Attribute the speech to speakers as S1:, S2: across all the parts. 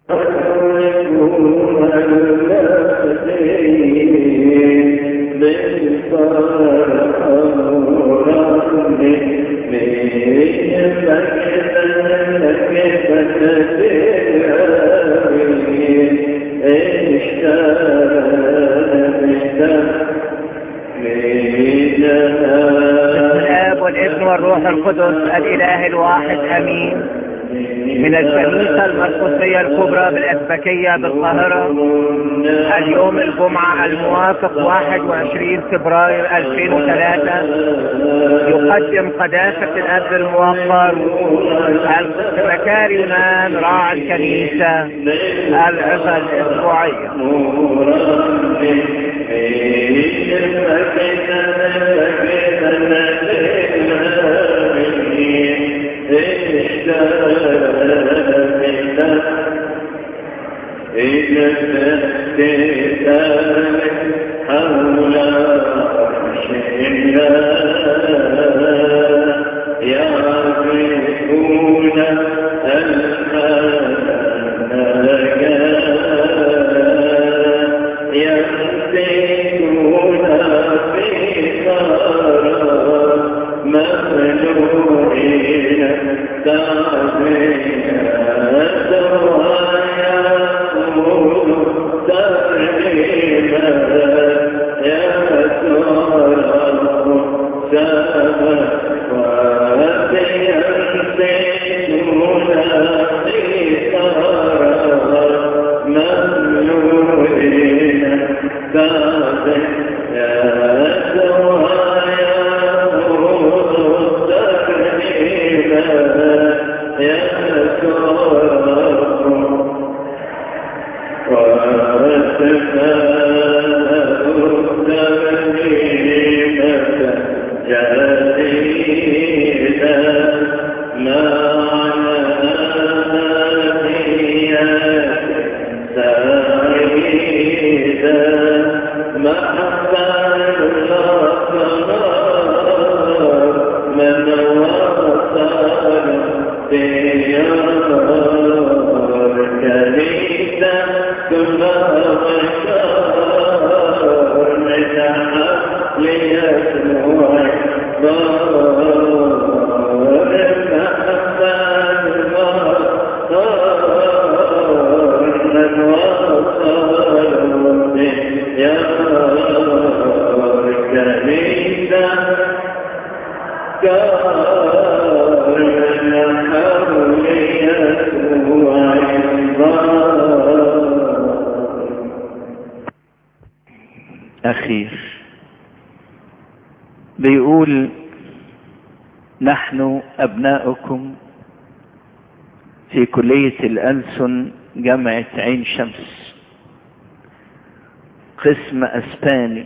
S1: الاب والابن والروح القدس الاله الواحد امين من الكنيسة المرقسية الكبرى بالأسبكية بالقاهرة اليوم الجمعة الموافق 21 فبراير 2003 يقدم قداسة الأب الموقر القدس مكار يونان راعي الكنيسة العظة الأسبوعية
S2: أخير بيقول نحن أبناؤكم في كلية الألسن جامعة عين شمس قسم أسباني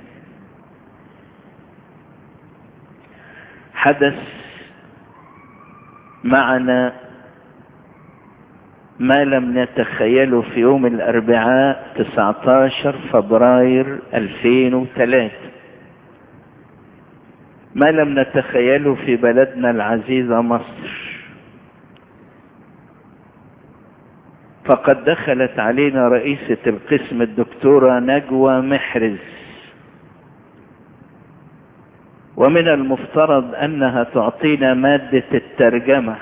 S2: حدث معنا ما لم نتخيله في يوم الأربعاء 19 فبراير 2003 ما لم نتخيله في بلدنا العزيزة مصر فقد دخلت علينا رئيسة القسم الدكتورة نجوى محرز ومن المفترض أنها تعطينا مادة الترجمة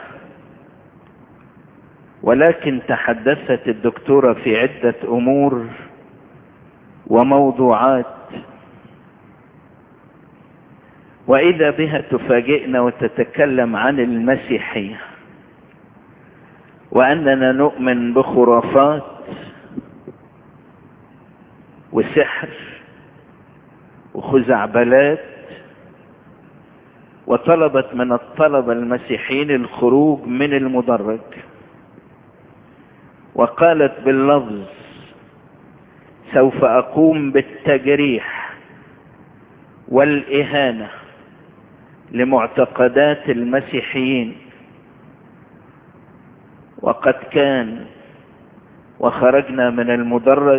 S2: ولكن تحدثت الدكتورة في عدة أمور وموضوعات وإذا بها تفاجئنا وتتكلم عن المسيحية وأننا نؤمن بخرافات وسحر وخزعبلات وطلبت من الطلبة المسيحيين الخروج من المدرج وقالت باللفظ سوف أقوم بالتجريح والإهانة لمعتقدات المسيحيين وقد كان وخرجنا من المدرج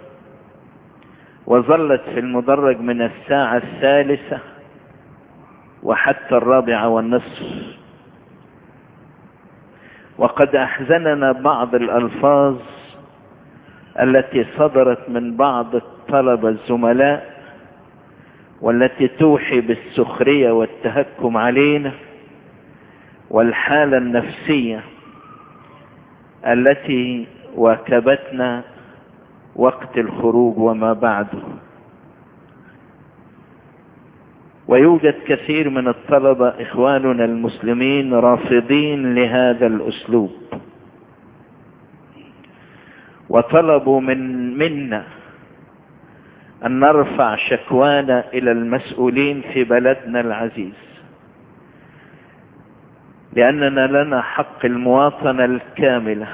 S2: وظلت في المدرج من الساعة الثالثة وحتى الرابعة والنصف وقد احزننا بعض الالفاظ التي صدرت من بعض الطلبة الزملاء والتي توحي بالسخرية والتهكم علينا والحالة النفسية التي واكبتنا وقت الخروج وما بعده ويوجد كثير من الطلبة إخواننا المسلمين رافضين لهذا الأسلوب وطلبوا من منا أن نرفع شكوانا إلى المسؤولين في بلدنا العزيز لأننا لنا حق المواطنة الكاملة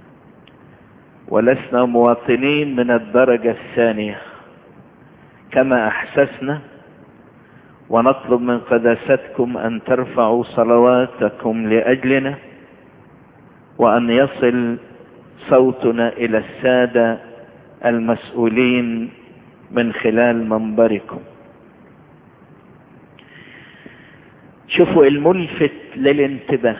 S2: ولسنا مواطنين من الدرجة الثانية كما أحسسنا ونطلب من قداستكم أن ترفعوا صلواتكم لأجلنا وأن يصل صوتنا إلى السادة المسؤولين من خلال منبركم شوفوا الملفت للانتباه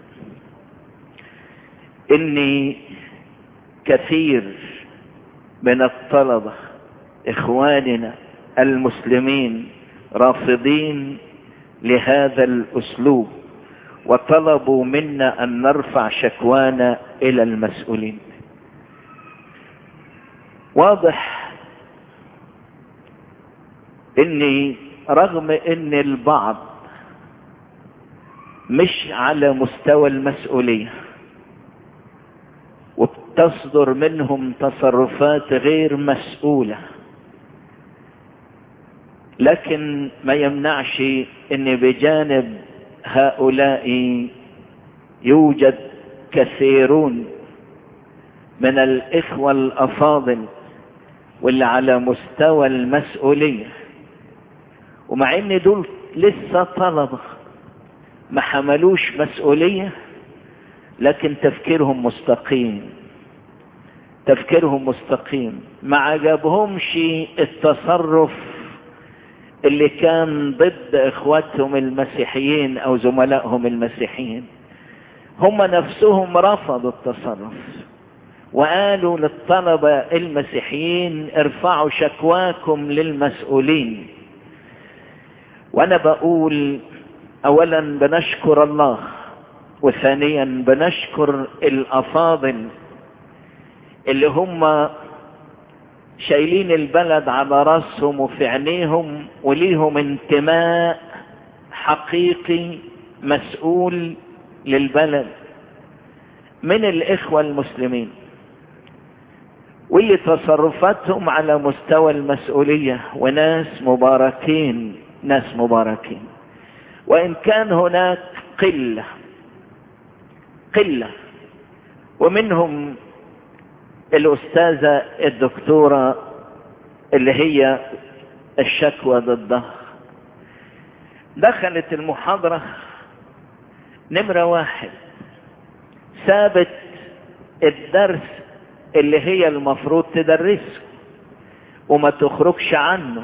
S2: اني كثير من الطلبة اخواننا المسلمين رافضين لهذا الاسلوب وطلبوا منا ان نرفع شكوانا الى المسؤولين واضح اني رغم ان البعض مش على مستوى المسؤولية وبتصدر منهم تصرفات غير مسؤولة لكن ما يمنعش ان بجانب هؤلاء يوجد كثيرون من الاخوة الافاضل واللي على مستوى المسؤولية ومع ان دول لسه طلبة ما حملوش مسؤولية لكن تفكيرهم مستقيم تفكيرهم مستقيم ما عجبهمش التصرف اللي كان ضد اخواتهم المسيحيين او زملائهم المسيحيين هم نفسهم رفضوا التصرف وقالوا للطلبة المسيحيين ارفعوا شكواكم للمسؤولين وانا بقول اولا بنشكر الله وثانيا بنشكر الافاضل اللي هم شايلين البلد على راسهم وفي عينيهم وليهم انتماء حقيقي مسؤول للبلد من الاخوة المسلمين واللي تصرفاتهم على مستوى المسؤولية وناس مباركين ناس مباركين وإن كان هناك قلة قلة ومنهم الأستاذة الدكتورة اللي هي الشكوى ضدها دخلت المحاضرة نمرة واحد سابت الدرس اللي هي المفروض تدرسه وما تخرجش عنه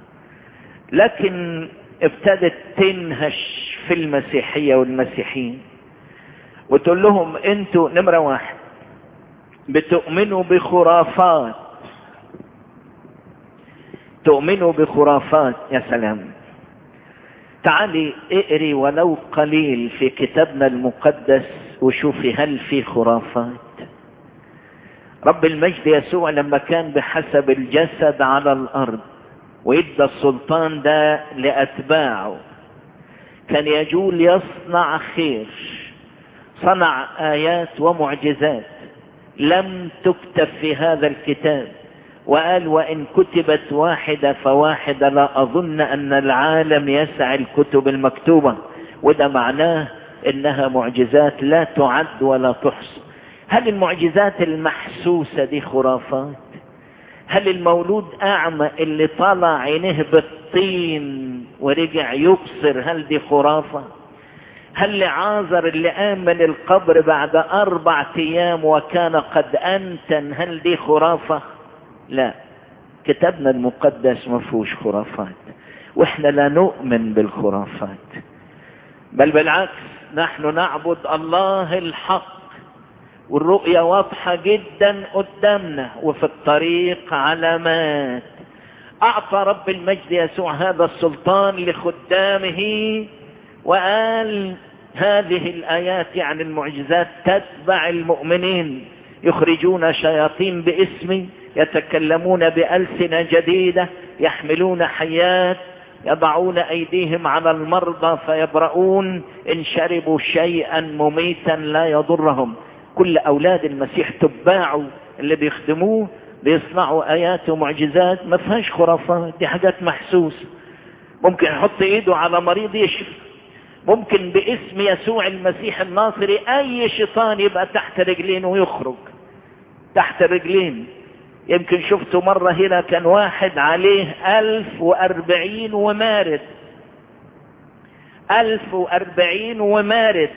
S2: لكن ابتدت تنهش في المسيحية والمسيحيين وتقول لهم انتوا نمرة واحد بتؤمنوا بخرافات تؤمنوا بخرافات يا سلام تعالي اقري ولو قليل في كتابنا المقدس وشوفي هل في خرافات رب المجد يسوع لما كان بحسب الجسد على الارض وادى السلطان ده لاتباعه كان يجول يصنع خير صنع ايات ومعجزات لم تكتب في هذا الكتاب وقال وان كتبت واحده فواحده لا اظن ان العالم يسع الكتب المكتوبه وده معناه انها معجزات لا تعد ولا تحصى هل المعجزات المحسوسه دي خرافات هل المولود اعمى اللي طلع عينيه بالطين ورجع يبصر هل دي خرافه هل لعازر اللي قام من القبر بعد اربع ايام وكان قد انتن هل دي خرافه لا كتابنا المقدس ما فيهوش خرافات واحنا لا نؤمن بالخرافات بل بالعكس نحن نعبد الله الحق والرؤية واضحة جدا قدامنا وفي الطريق علامات اعطى رب المجد يسوع هذا السلطان لخدامه وقال هذه الايات يعني المعجزات تتبع المؤمنين يخرجون شياطين باسمي يتكلمون بألسنة جديدة يحملون حيات يضعون ايديهم على المرضى فيبرؤون ان شربوا شيئا مميتا لا يضرهم كل اولاد المسيح تباعه اللي بيخدموه بيصنعوا ايات ومعجزات ما فيهاش خرافات دي حاجات محسوسه ممكن يحط ايده على مريض يشفي ممكن باسم يسوع المسيح الناصري اي شيطان يبقى تحت رجلين ويخرج تحت رجلين يمكن شفته مرة هنا كان واحد عليه ألف وأربعين ومارد ألف وأربعين ومارد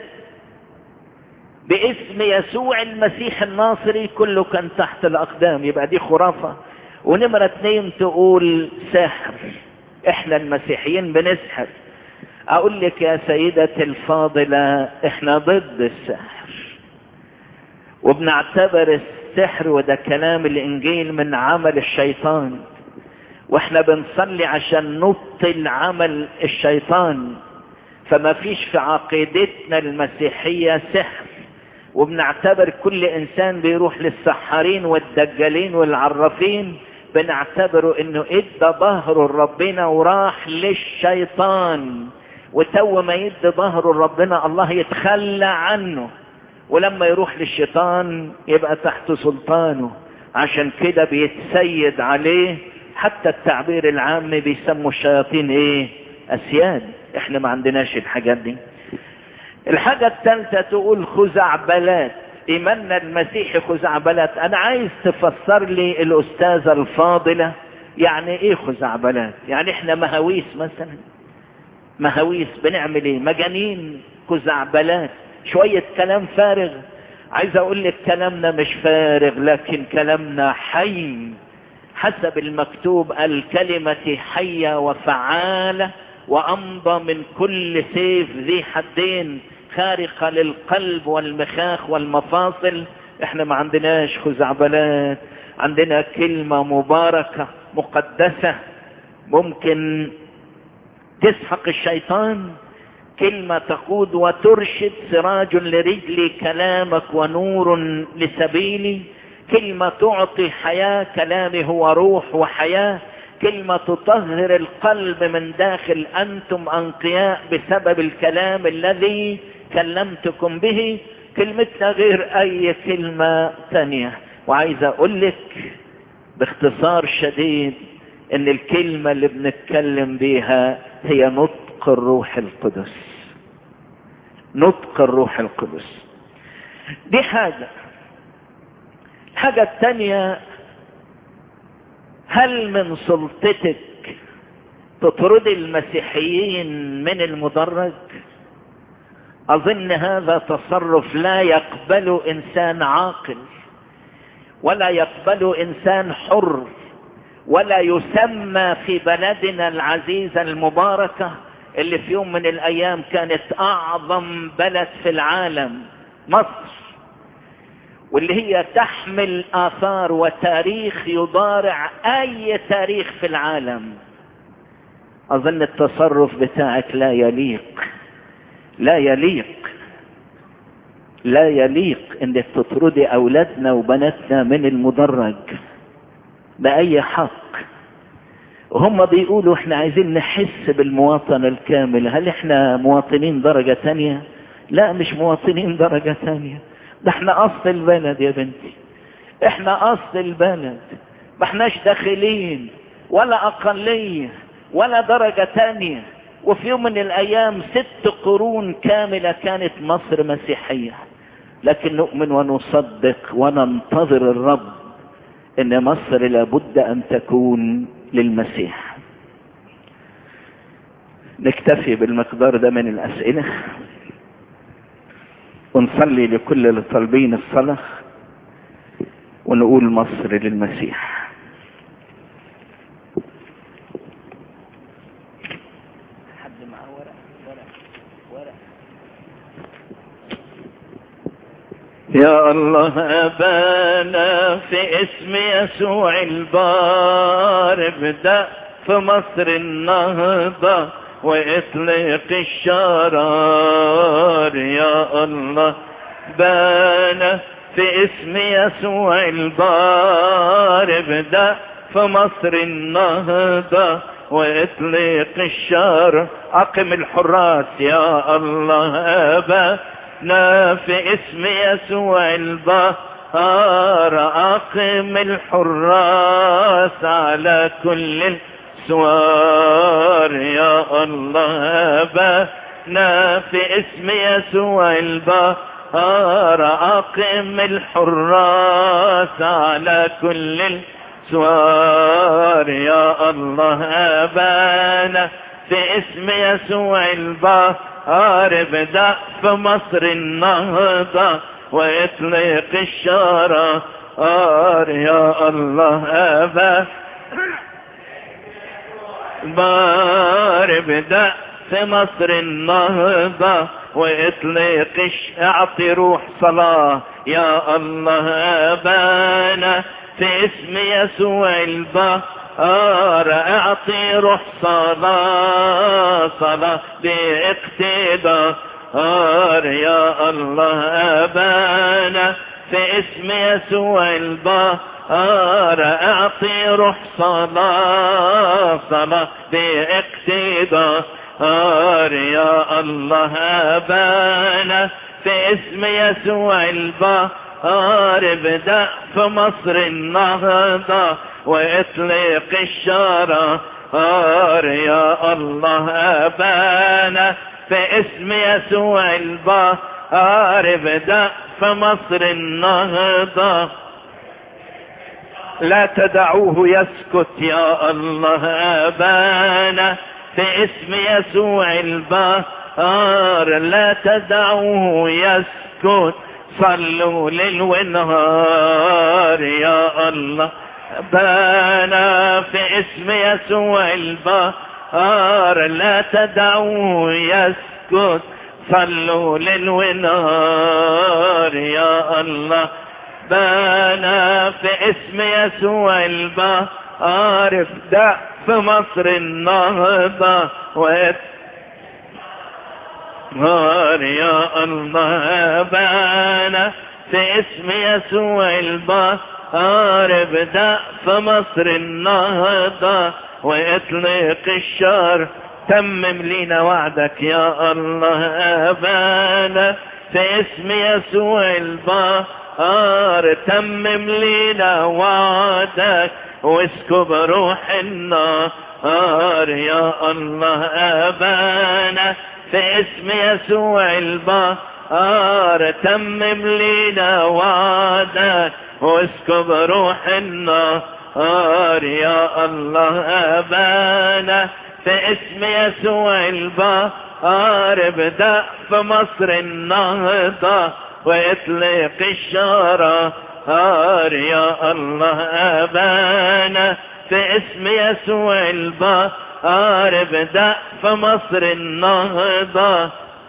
S2: باسم يسوع المسيح الناصري كله كان تحت الأقدام يبقى دي خرافة ونمرة اتنين تقول سحر احنا المسيحيين بنسحر اقول لك يا سيدتي الفاضلة احنا ضد السحر وبنعتبر السحر وده كلام الانجيل من عمل الشيطان واحنا بنصلي عشان نبطل عمل الشيطان فما فيش في عقيدتنا المسيحية سحر وبنعتبر كل انسان بيروح للسحارين والدجالين والعرافين بنعتبره انه ادى ظهره لربنا وراح للشيطان وتو ما يدي ظهره لربنا الله يتخلى عنه ولما يروح للشيطان يبقى تحت سلطانه عشان كده بيتسيد عليه حتى التعبير العام بيسموا الشياطين ايه اسياد احنا ما عندناش الحاجات دي الحاجة الثالثة تقول خزعبلات ايماننا المسيحي خزعبلات انا عايز تفسر لي الاستاذة الفاضلة يعني ايه خزعبلات يعني احنا مهاويس مثلا مهاويس بنعمل ايه مجانين خزعبلات شوية كلام فارغ عايز اقول لك كلامنا مش فارغ لكن كلامنا حي حسب المكتوب الكلمة حية وفعالة وامضى من كل سيف ذي حدين خارقة للقلب والمخاخ والمفاصل احنا ما عندناش خزعبلات عندنا كلمة مباركة مقدسة ممكن تسحق الشيطان كلمة تقود وترشد سراج لرجلي كلامك ونور لسبيلي كلمة تعطي حياة كلامي هو روح وحياة كلمة تطهر القلب من داخل أنتم أنقياء بسبب الكلام الذي كلمتكم به كلمتنا غير أي كلمة ثانية وعايز أقول لك باختصار شديد ان الكلمة اللي بنتكلم بيها هي نطق الروح القدس نطق الروح القدس دي حاجة الحاجة الثانية هل من سلطتك تطرد المسيحيين من المدرج اظن هذا تصرف لا يقبله انسان عاقل ولا يقبله انسان حر ولا يسمى في بلدنا العزيزة المباركة اللي في يوم من الايام كانت اعظم بلد في العالم مصر واللي هي تحمل اثار وتاريخ يضارع اي تاريخ في العالم اظن التصرف بتاعك لا يليق لا يليق لا يليق انك تطردي اولادنا وبناتنا من المدرج باي حق وهم بيقولوا احنا عايزين نحس بالمواطنة الكاملة هل احنا مواطنين درجة تانية لا مش مواطنين درجة تانية ده احنا اصل البلد يا بنتي احنا اصل البلد ما احناش داخلين ولا اقلية ولا درجة تانية وفي يوم من الايام ست قرون كاملة كانت مصر مسيحية لكن نؤمن ونصدق وننتظر الرب ان مصر لابد ان تكون للمسيح نكتفي بالمقدار ده من الاسئلة ونصلي لكل اللي طالبين الصلاة ونقول مصر للمسيح حد معاه ورق ورق ورق يا الله أبانا في اسم يسوع البار ابدأ في مصر النهضة واطلق الشرار يا الله بانا في اسم يسوع البار ابدأ في مصر النهضة واطلق الشر اقم الحراس يا الله ابانا في اسم يسوع البهار اقم الحراس على كل السوار يا الله ابانا في اسم يسوع البهار اقم الحراس على كل السوار سوار يا الله أبانا في اسم يسوع البهار ابدأ في مصر النهضة واطلق الشرار يا الله أبا بار ابدأ في مصر النهضة واطلق اعطي روح صلاة يا الله أبانا في اسم يسوع البهار اعطي روح صلاة صلاة باقتدار يا الله ابانا في اسم يسوع البهار اعطي روح صلاة صلاة باقتدار يا الله ابانا في اسم يسوع البهار ابدأ في مصر النهضة واطلق الشرار يا الله أبانا في اسم يسوع البهار ابدأ في مصر النهضة لا تدعوه يسكت يا الله أبانا في اسم يسوع البهار لا تدعوه يسكت صلوا ليل ونهار يا الله بانا في اسم يسوع البهار لا تدعوه يسكت صلوا ليل ونهار يا الله بانا في اسم يسوع البهار ابدأ في مصر النهضة وات نار يا الله بانا في اسم يسوع البهار ابدأ في مصر النهضة واطلق الشر تمم لينا وعدك يا الله أبانا في اسم يسوع البهار تمم لينا وعدك واسكب روح النار يا الله أبانا في اسم يسوع البهار تمم لينا وعدك واسكب روح النار يا الله أبانا في اسم يسوع البهار ابدأ في مصر النهضة واطلق الشرار يا الله أبانا في اسم يسوع البهار ابدأ في مصر النهضة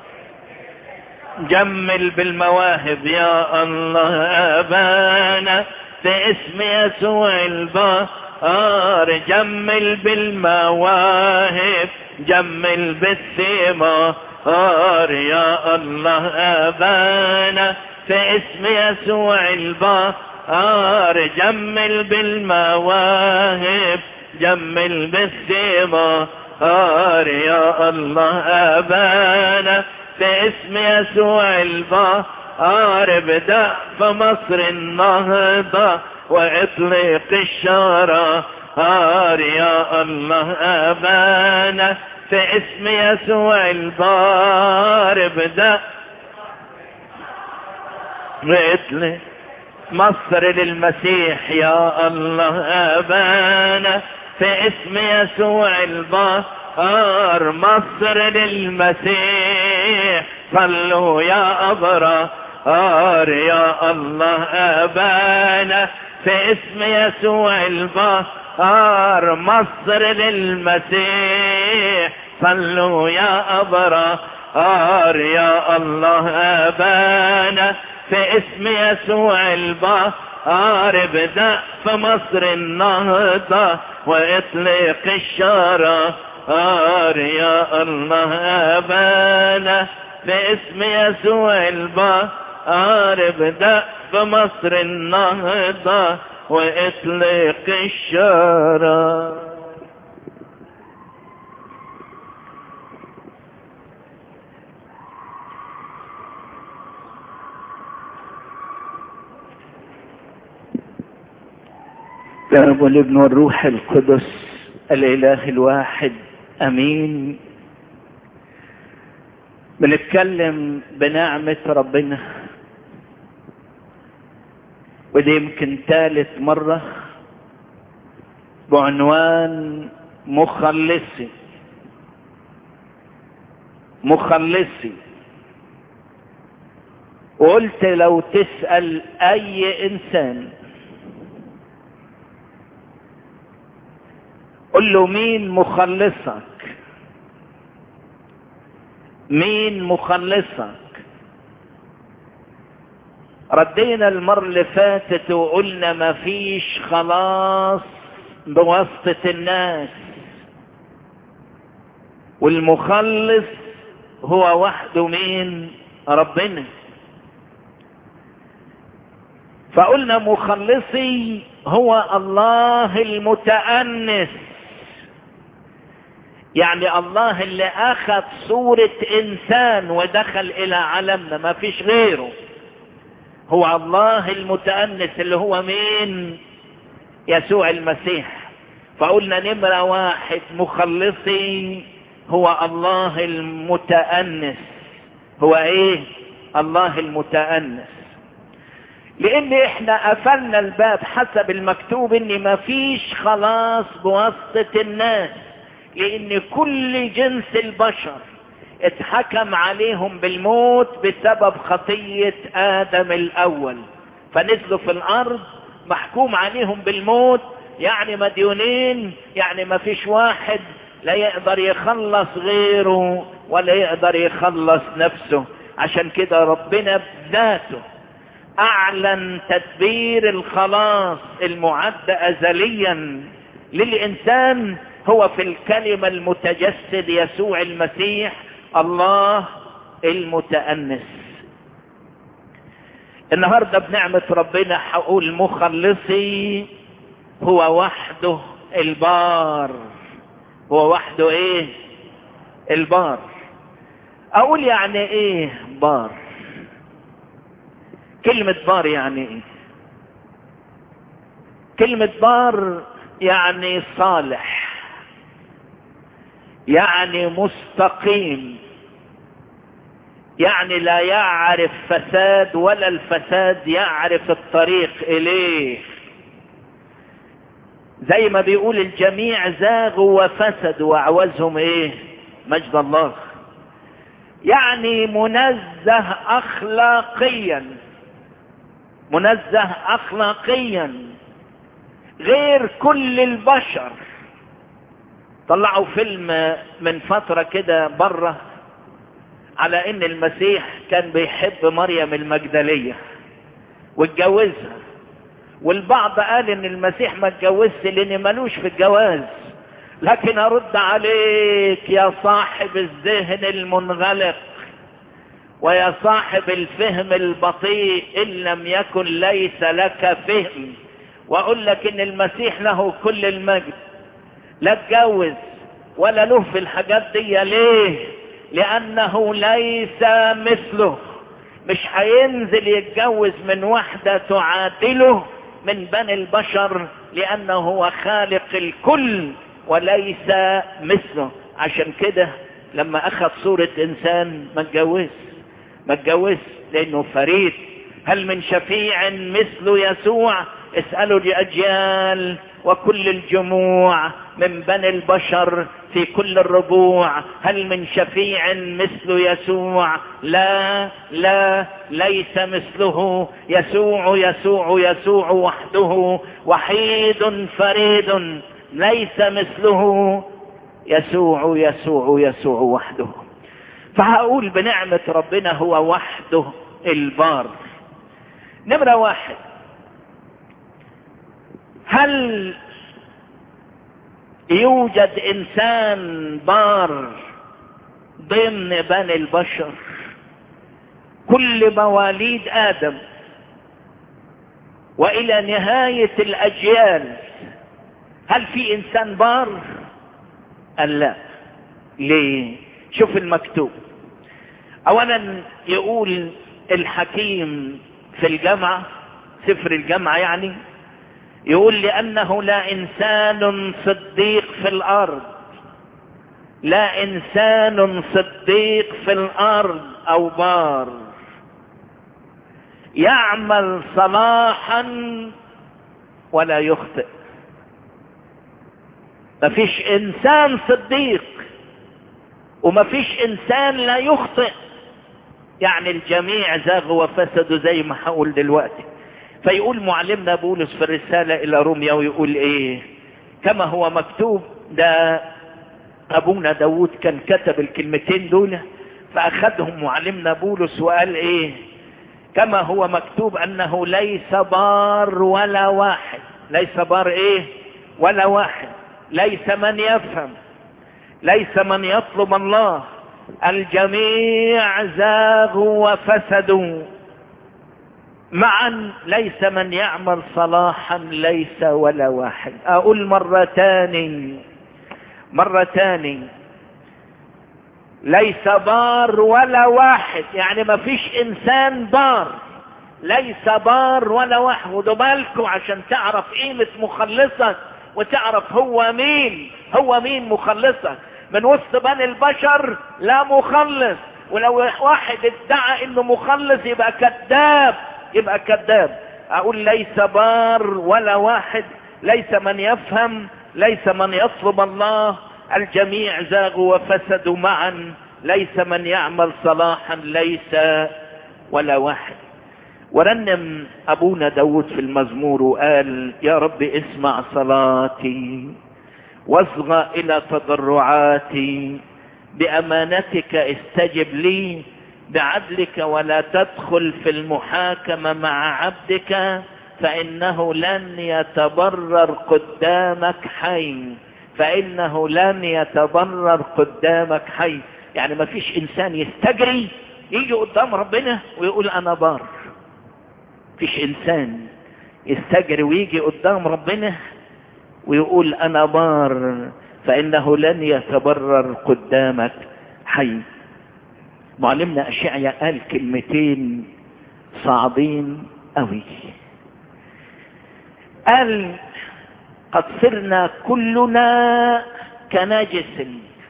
S2: جمل بالمواهب يا الله أبانا في اسم يسوع البهار جمل بالمواهب جمل بالثمار يا الله أبانا في اسم يسوع البهار جمل بالمواهب جمل بالثمار يا الله أبانا في اسم يسوع البهار ابدأ في مصر النهضة واطلق الشرار يا الله أبانا في اسم يسوع البهار ابدأ واطلق مصر للمسيح يا الله أبانا في اسم يسوع البهار مصر للمسيح صلوا يا أبرار يا الله أبانا في اسم يسوع البهار مصر للمسيح صلوا يا أبرار يا الله أبانا في اسم يسوع البار ابدأ في مصر النهضة واطلق الشرار يا الله أبانا في اسم يسوع البار ابدأ في مصر النهضة واطلق الشرار الاب والابن والروح القدس الاله الواحد امين بنتكلم بنعمة ربنا ودي يمكن ثالث مرة بعنوان مخلصي مخلصي وقلت لو تسأل اي انسان قل له مين مخلصك مين مخلصك ردينا المرة اللي فاتت وقلنا ما فيش خلاص بواسطة الناس والمخلص هو وحده مين ربنا فقلنا مخلصي هو الله المتأنس يعني الله اللي اخذ صورة انسان ودخل الى عالمنا ما فيش غيره هو الله المتأنس اللي هو مين يسوع المسيح فقلنا نمرة واحد مخلصي هو الله المتأنس هو ايه الله المتأنس لان احنا قفلنا الباب حسب المكتوب ان ما فيش خلاص بواسطة الناس لان كل جنس البشر اتحكم عليهم بالموت بسبب خطية ادم الاول فنزلوا في الارض محكوم عليهم بالموت يعني مديونين يعني ما فيش واحد لا يقدر يخلص غيره ولا يقدر يخلص نفسه عشان كده ربنا بذاته اعلن تدبير الخلاص المعد ازليا للانسان هو في الكلمة المتجسد يسوع المسيح الله المتأنس النهاردة بنعمة ربنا حقول مخلصي هو وحده البار هو وحده ايه البار اقول يعني ايه بار كلمة بار يعني ايه كلمة بار يعني صالح يعني مستقيم يعني لا يعرف فساد ولا الفساد يعرف الطريق اليه زي ما بيقول الجميع زاغوا وفسدوا واعوزهم ايه مجد الله يعني منزه اخلاقيا منزه اخلاقيا غير كل البشر طلعوا فيلم من فترة كده بره على ان المسيح كان بيحب مريم المجدلية واتجوزها والبعض قال ان المسيح ما اتجوزش لان ملوش في الجواز لكن ارد عليك يا صاحب الذهن المنغلق ويا صاحب الفهم البطيء ان لم يكن ليس لك فهم واقول لك ان المسيح له كل المجد لا اتجوز ولا له في الحاجات دي ليه لانه ليس مثله مش هينزل يتجوز من واحدة تعادله من بني البشر لانه هو خالق الكل وليس مثله عشان كده لما اخذ صورة انسان ما اتجوز ما اتجوز لانه فريد هل من شفيع مثل يسوع اسألوا لأجيال وكل الجموع من بني البشر في كل الربوع هل من شفيع مثل يسوع لا لا ليس مثله يسوع يسوع يسوع وحده وحيد فريد ليس مثله يسوع يسوع يسوع وحده فهقول بنعمة ربنا هو وحده البار نمرة واحد هل يوجد انسان بار ضمن بني البشر كل مواليد ادم والى نهاية الاجيال هل في انسان بار قال لا ليه شوف المكتوب اولا يقول الحكيم في الجامعة سفر الجامعة يعني يقول لانه لا انسان صديق في الارض لا انسان صديق في الارض او بار يعمل صلاحا ولا يخطئ مفيش انسان صديق ومفيش انسان لا يخطئ يعني الجميع زاغوا وفسدوا زي ما هقول دلوقتي فيقول معلمنا بولس في الرسالة الى روميا ويقول ايه كما هو مكتوب ده ابونا داود كان كتب الكلمتين دول فاخذهم معلمنا بولس وقال ايه كما هو مكتوب انه ليس بار ولا واحد ليس بار ايه ولا واحد ليس من يفهم ليس من يطلب الله الجميع زاغوا وفسدوا معا ليس من يعمل صلاحا ليس ولا واحد اقول مرة تاني مرة تاني ليس بار ولا واحد يعني ما فيش انسان بار ليس بار ولا واحد ودوا بالكم عشان تعرف قيمة مخلصك وتعرف هو مين هو مين مخلصك من وسط بني البشر لا مخلص ولو واحد ادعى انه مخلص يبقى كذاب يبقى كذاب اقول ليس بار ولا واحد ليس من يفهم ليس من يطلب الله الجميع زاغوا وفسدوا معا ليس من يعمل صلاحا ليس ولا واحد ورنم ابونا داود في المزمور وقال يا رب اسمع صلاتي واصغى الى تضرعاتي بامانتك استجب لي بعدلك ولا تدخل في المحاكمة مع عبدك فإنه لن يتبرر قدامك حي فإنه لن يتبرر قدامك حي يعني ما فيش إنسان يستجري يجي قدام ربنا ويقول أنا بار فيش إنسان يستجري ويجي قدام ربنا ويقول أنا بار فإنه لن يتبرر قدامك حي معلمنا أشعيا قال كلمتين صعبين قوي قال قد صرنا كلنا كنجس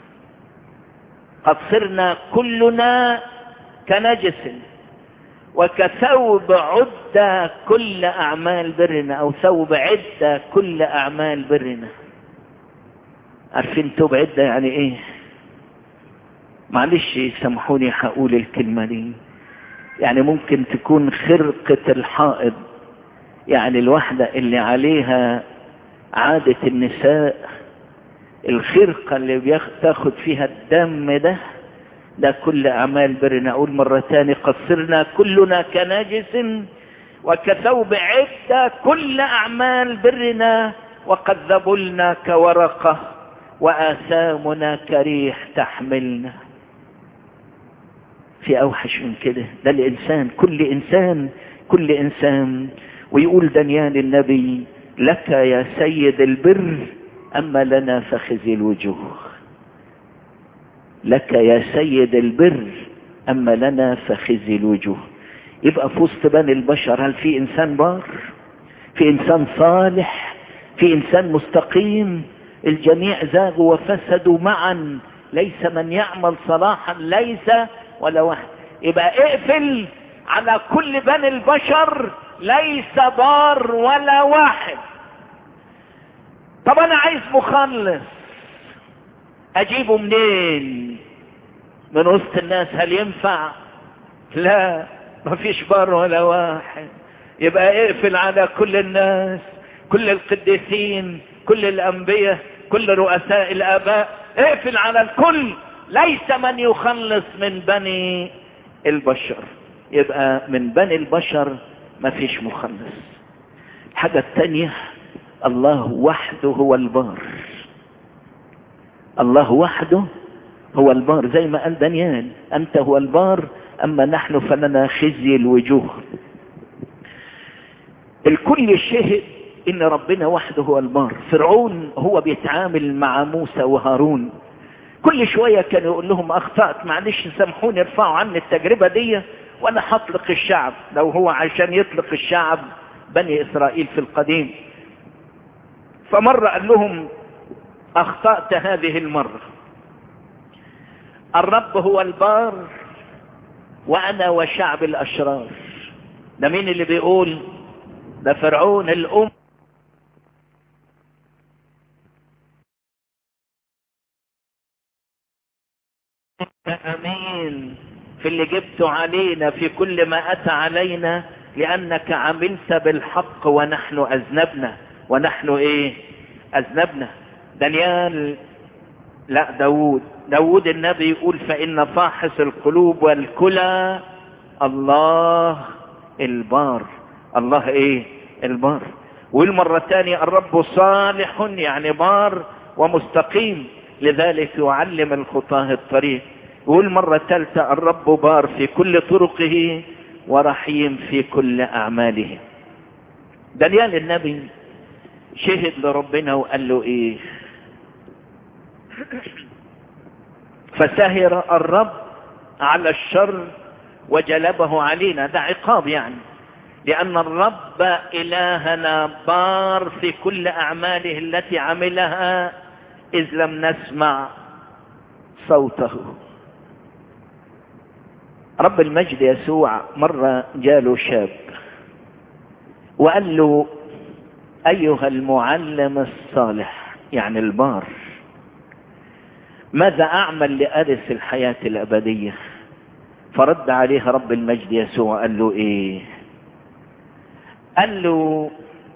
S2: قد صرنا كلنا كنجس وكثوب عدة كل أعمال برنا أو ثوب عدة كل أعمال برنا عارفين ثوب عدة يعني إيه معلش سامحوني هقول الكلمة دي يعني ممكن تكون خرقة الحائض يعني الواحدة اللي عليها عادة النساء الخرقة اللي بتاخد فيها الدم ده ده كل أعمال برنا أقول مرة تاني قصرنا كلنا كناجس وكثوب عدة كل أعمال برنا وقد ذبلنا كورقة وآثامنا كريح تحملنا في أوحش من كده ده الإنسان كل إنسان كل إنسان ويقول دانيال النبي لك يا سيد البر أما لنا فخزي الوجوه لك يا سيد البر أما لنا فخزي الوجوه يبقى في وسط بني البشر هل في إنسان بار في إنسان صالح في إنسان مستقيم الجميع زاغوا وفسدوا معا ليس من يعمل صلاحا ليس ولا واحد يبقى اقفل على كل بني البشر ليس بار ولا واحد طب انا عايز مخلص اجيبه منين من وسط الناس هل ينفع لا مفيش بار ولا واحد يبقى اقفل على كل الناس كل القديسين كل الانبياء كل رؤساء الاباء اقفل على الكل ليس من يخلص من بني البشر يبقى من بني البشر ما فيش مخلص الحاجة الثانية الله وحده هو البار الله وحده هو البار زي ما قال دانيال أنت هو البار أما نحن فلنا خزي الوجوه الكل شهد ان ربنا وحده هو البار فرعون هو بيتعامل مع موسى وهارون كل شوية كان يقول لهم اخطأت معلش سامحوني ارفعوا عني التجربة دي وانا هطلق الشعب لو هو عشان يطلق الشعب بني اسرائيل في القديم فمرة قال لهم اخطأت هذه المرة الرب هو البار وانا وشعب الاشرار ده مين اللي بيقول ده فرعون الام امين في اللي جبته علينا في كل ما اتى علينا لانك عملت بالحق ونحن اذنبنا ونحن ايه اذنبنا دانيال لا داود داود النبي يقول فان فاحص القلوب والكلى الله البار الله ايه البار والمرة الثانية الرب صالح يعني بار ومستقيم لذلك يعلم الخطاه الطريق والمرة الثالثة الرب بار في كل طرقه ورحيم في كل أعماله دانيال النبي شهد لربنا وقال له ايه فسهر الرب على الشر وجلبه علينا ده عقاب يعني لأن الرب إلهنا بار في كل أعماله التي عملها إذ لم نسمع صوته رب المجد يسوع مرة جاله شاب وقال له أيها المعلم الصالح يعني البار ماذا أعمل لأرث الحياة الأبدية فرد عليه رب المجد يسوع قال له إيه قال له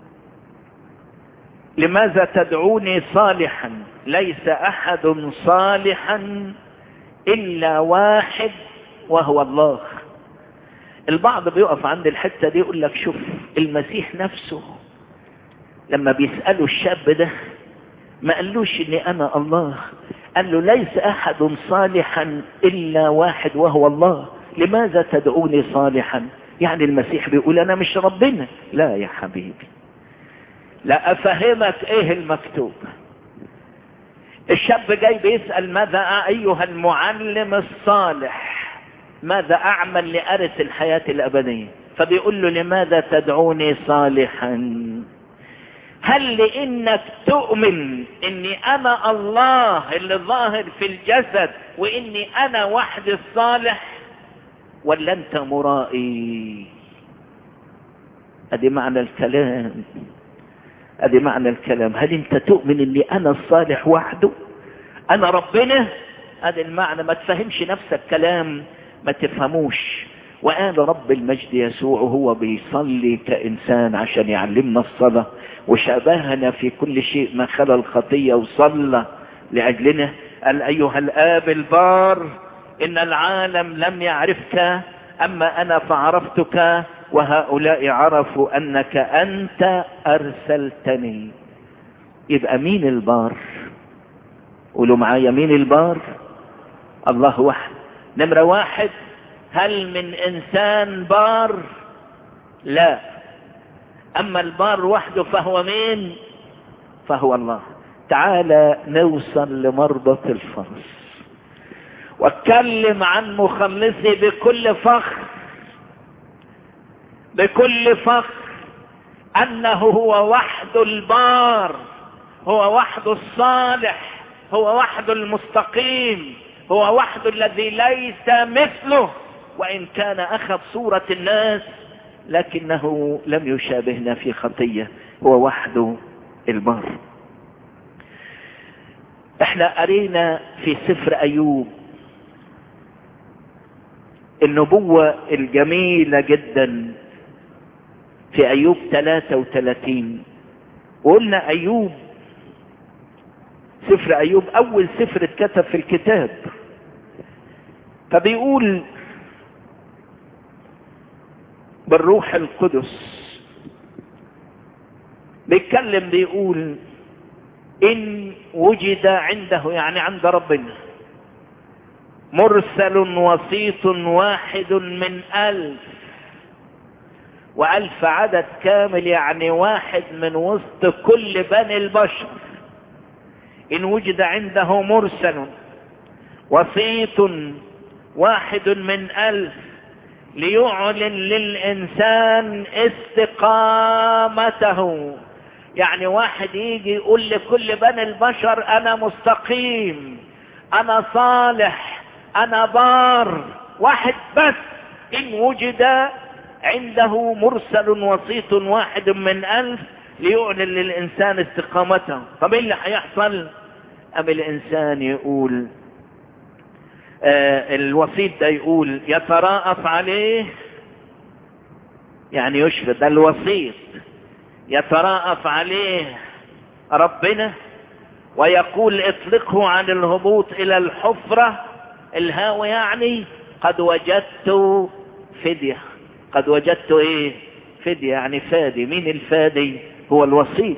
S2: لماذا تدعوني صالحا ليس احد صالحا الا واحد وهو الله البعض بيقف عند الحته دي يقول لك شوف المسيح نفسه لما بيسالوا الشاب ده ما قالوش اني انا الله قال له ليس احد صالحا الا واحد وهو الله لماذا تدعوني صالحا يعني المسيح بيقول انا مش ربنا لا يا حبيبي لا افهمك ايه المكتوب الشاب جاي بيسأل ماذا ايها المعلم الصالح ماذا اعمل لارث الحياة الابدية فبيقول له لماذا تدعوني صالحا هل لانك تؤمن اني انا الله اللي ظاهر في الجسد واني انا وحدي الصالح ولا انت مرائي ادي معنى الكلام ادي معنى الكلام هل انت تؤمن اني انا الصالح وحده انا ربنا ادي المعنى ما تفهمش نفسك كلام ما تفهموش وقال رب المجد يسوع هو بيصلي كإنسان عشان يعلمنا الصلاة وشبهنا في كل شيء ما خلا الخطية وصلى لأجلنا قال أيها الآب البار إن العالم لم يعرفك أما أنا فعرفتك وهؤلاء عرفوا أنك أنت أرسلتني يبقى مين البار قولوا معايا مين البار الله واحد نمرة واحد هل من إنسان بار لا أما البار وحده فهو مين فهو الله تعالى نوصل لمربط الفرس واتكلم عن مخلصي بكل فخر بكل فخر انه هو وحده البار هو وحده الصالح هو وحده المستقيم هو وحده الذي ليس مثله وان كان اخذ صورة الناس لكنه لم يشابهنا في خطية هو وحده البار احنا قرينا في سفر ايوب النبوة الجميلة جدا في ايوب 33 وقلنا ايوب سفر ايوب اول سفر اتكتب في الكتاب فبيقول بالروح القدس بيتكلم بيقول ان وجد عنده يعني عند ربنا مرسل وسيط واحد من الف والف عدد كامل يعني واحد من وسط كل بني البشر ان وجد عنده مرسل وسيط واحد من الف ليعلن للانسان استقامته يعني واحد يجي يقول لكل بني البشر انا مستقيم انا صالح انا بار واحد بس ان وجد عنده مرسل وسيط واحد من الف ليعلن للانسان استقامته طب ايه اللي هيحصل ام الانسان يقول آه الوسيط ده يقول يتراءف عليه يعني يشفى ده الوسيط يتراءف عليه ربنا ويقول اطلقه عن الهبوط الى الحفرة الهاوي يعني قد وجدت فدية قد وجدت ايه فدية يعني فادي مين الفادي هو الوسيط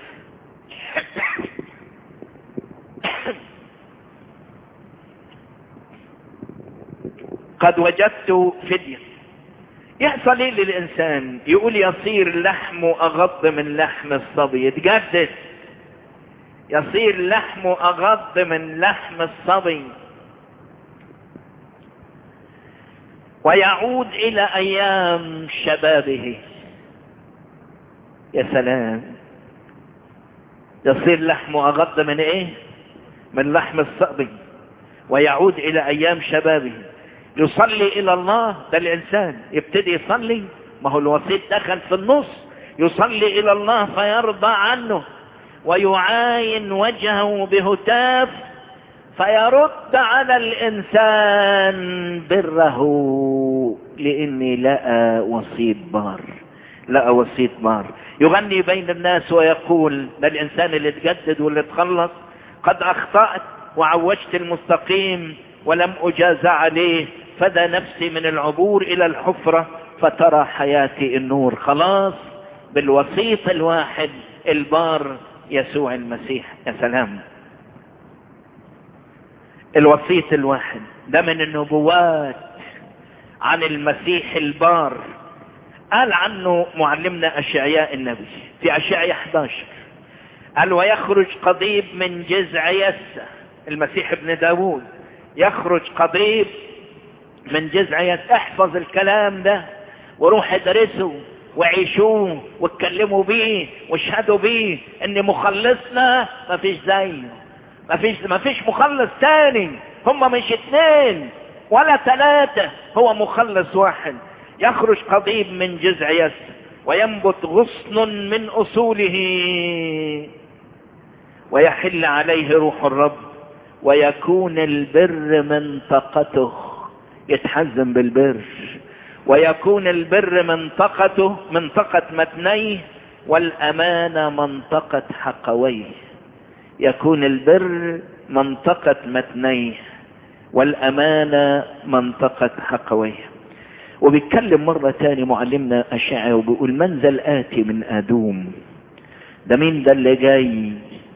S2: قد وجدت فدية يحصل ايه للانسان يقول يصير لحمه اغض من لحم الصبي يتجدد يصير لحمه اغض من لحم الصبي ويعود الى ايام شبابه يا سلام يصير لحمه اغض من ايه من لحم الصبي ويعود الى ايام شبابه يصلي الى الله ده الانسان يبتدي يصلي ما هو الوسيط دخل في النص يصلي الى الله فيرضى عنه ويعاين وجهه بهتاف فيرد على الانسان بره لاني لقى وسيط بار لقى وسيط بار يغني بين الناس ويقول ده الانسان اللي اتجدد واللي اتخلص قد اخطأت وعوجت المستقيم ولم اجاز عليه فدى نفسي من العبور الى الحفرة فترى حياتي النور خلاص بالوسيط الواحد البار يسوع المسيح يا سلام الوسيط الواحد ده من النبوات عن المسيح البار قال عنه معلمنا اشعياء النبي في اشعياء 11 قال ويخرج قضيب من جذع يسى المسيح ابن داوود يخرج قضيب من جذع يسى احفظ الكلام ده وروح ادرسه وعيشوه واتكلموا بيه واشهدوا بيه ان مخلصنا مفيش زيه مفيش مفيش مخلص تاني هم مش اتنين ولا ثلاثة هو مخلص واحد يخرج قضيب من جذع يسر وينبت غصن من اصوله ويحل عليه روح الرب ويكون البر منطقته يتحزم بالبر ويكون البر منطقته منطقة متنيه والأمانة منطقة حقويه يكون البر منطقة متنيه والأمانة منطقة حقويه وبيتكلم مرة تاني معلمنا أشعة وبيقول من ذا الآتي من أدوم ده مين ده اللي جاي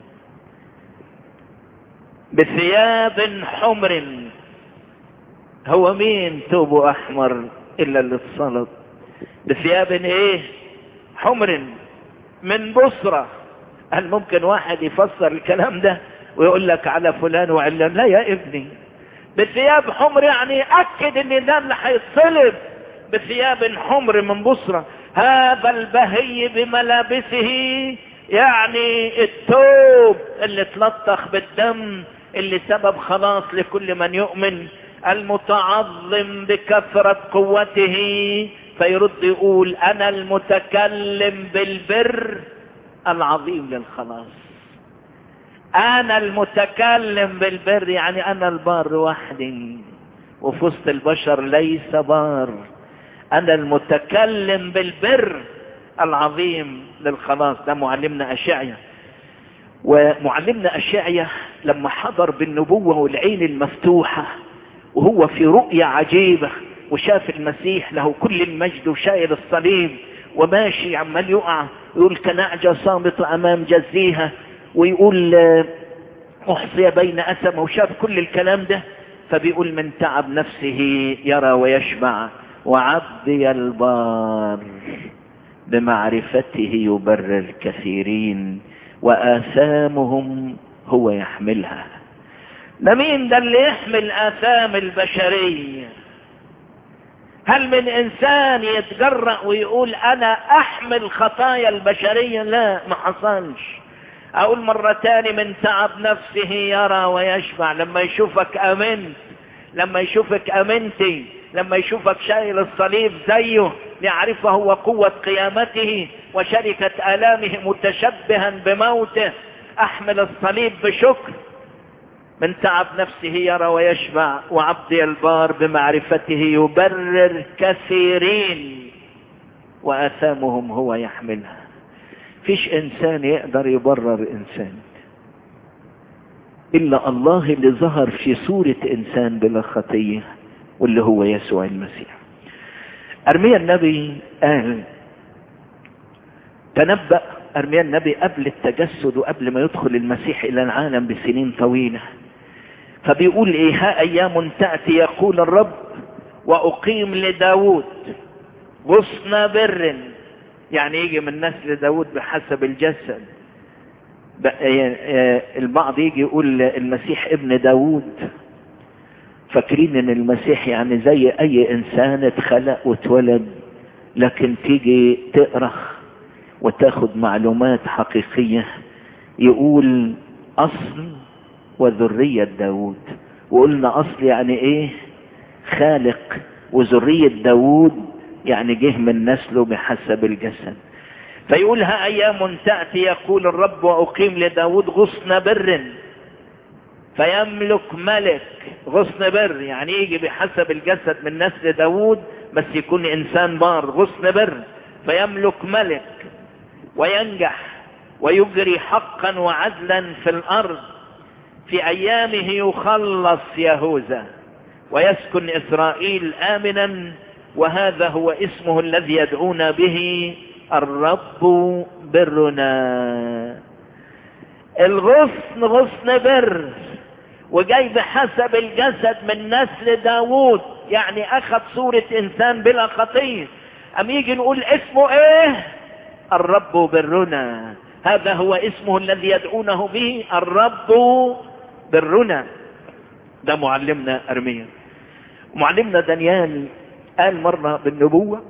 S2: بثياب حمر هو مين ثوبه أحمر إلا اللي اتصلت بثياب ايه حمر من بصرة هل ممكن واحد يفسر الكلام ده ويقول لك على فلان وعلان لا يا ابني بثياب حمر يعني اكد ان ده اللي هيتصلب بثياب حمر من بصرة هذا البهي بملابسه يعني التوب اللي اتلطخ بالدم اللي سبب خلاص لكل من يؤمن المتعظم بكثرة قوته فيرد يقول انا المتكلم بالبر العظيم للخلاص انا المتكلم بالبر يعني انا البار وحدي وفي وسط البشر ليس بار انا المتكلم بالبر العظيم للخلاص ده معلمنا اشعيا ومعلمنا اشعيا لما حضر بالنبوة والعين المفتوحة وهو في رؤية عجيبة وشاف المسيح له كل المجد وشايل الصليب وماشي عمال يقع يقول كنعجة صامتة أمام جزيها ويقول أحصي بين أسمة وشاف كل الكلام ده فبيقول من تعب نفسه يرى ويشبع وعبدي البار بمعرفته يبرر كثيرين وآثامهم هو يحملها ده مين ده اللي يحمل آثام البشرية هل من إنسان يتجرأ ويقول أنا أحمل خطايا البشرية لا ما حصلش أقول مرة تاني من تعب نفسه يرى ويشبع لما يشوفك أمنت لما يشوفك أمنتي لما يشوفك شايل الصليب زيه ليعرفه هو قوة قيامته وشركة آلامه متشبها بموته أحمل الصليب بشكر من تعب نفسه يرى ويشبع وعبدي البار بمعرفته يبرر كثيرين وآثامهم هو يحملها فيش إنسان يقدر يبرر إنسان إلا الله اللي ظهر في صورة إنسان بلا خطية واللي هو يسوع المسيح أرميا النبي قال تنبأ أرميا النبي قبل التجسد وقبل ما يدخل المسيح إلى العالم بسنين طويلة فبيقول إيه ها أيام تأتي يقول الرب وأقيم لداود غصن بر يعني يجي من نسل داود بحسب الجسد البعض يجي يقول المسيح ابن داود فاكرين ان المسيح يعني زي اي انسان اتخلق واتولد لكن تيجي تقرا وتاخد معلومات حقيقية يقول اصل وذرية داود وقلنا اصل يعني ايه خالق وذرية داود يعني جه من نسله بحسب الجسد فيقول ها ايام تأتي يقول الرب واقيم لداود غصن بر فيملك ملك غصن بر يعني يجي بحسب الجسد من نسل داود بس يكون انسان بار غصن بر فيملك ملك وينجح ويجري حقا وعدلا في الارض في ايامه يخلص يهوذا ويسكن اسرائيل امنا وهذا هو اسمه الذي يدعون به الرب برنا الغصن غصن بر وجاي بحسب الجسد من نسل داوود يعني اخذ صورة انسان بلا خطية ام يجي نقول اسمه ايه الرب برنا هذا هو اسمه الذي يدعونه به الرب برنا ده معلمنا ارميا معلمنا دانيال قال مرة بالنبوة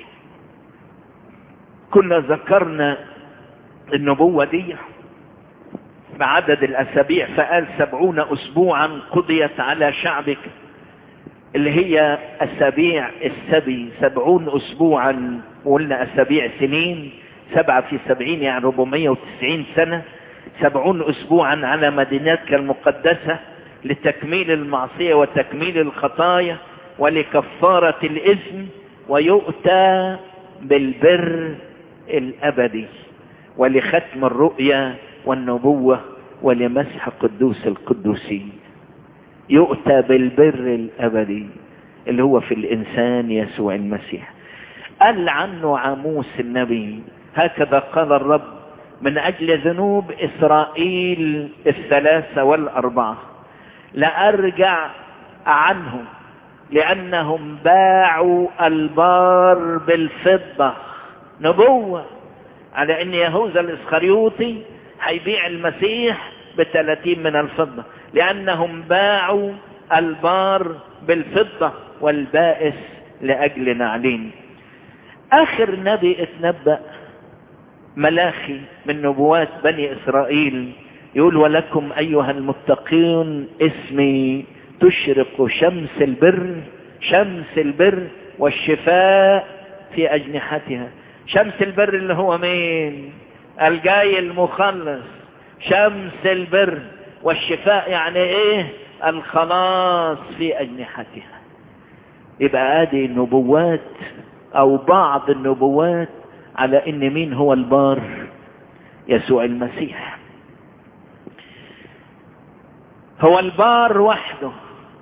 S2: كنا ذكرنا النبوة دي بعدد الأسابيع فقال سبعون أسبوعا قضيت على شعبك اللي هي أسابيع السبي سبعون أسبوعا وقلنا أسابيع سنين سبعة في سبعين يعني 490 سنة سبعون أسبوعا على مدينتك المقدسة لتكميل المعصية وتكميل الخطايا ولكفارة الإثم ويؤتى بالبر الأبدي ولختم الرؤيا والنبوة ولمسح قدوس القدوسين يؤتى بالبر الأبدي اللي هو في الإنسان يسوع المسيح قال عنه عاموس النبي هكذا قال الرب من أجل ذنوب إسرائيل الثلاثة والأربعة لأرجع عنهم لأنهم باعوا البار بالفضة نبوة على أن يهوذا الإسخريوطي هيبيع المسيح بثلاثين من الفضة لأنهم باعوا البار بالفضة والبائس لأجل نعلين آخر نبي اتنبأ ملاخي من نبوات بني إسرائيل يقول ولكم أيها المتقين اسمي تشرق شمس البر شمس البر والشفاء في أجنحتها شمس البر اللي هو مين الجاي المخلص شمس البر والشفاء يعني ايه الخلاص في أجنحتها يبقى هذه النبوات أو بعض النبوات على ان مين هو البار يسوع المسيح هو البار وحده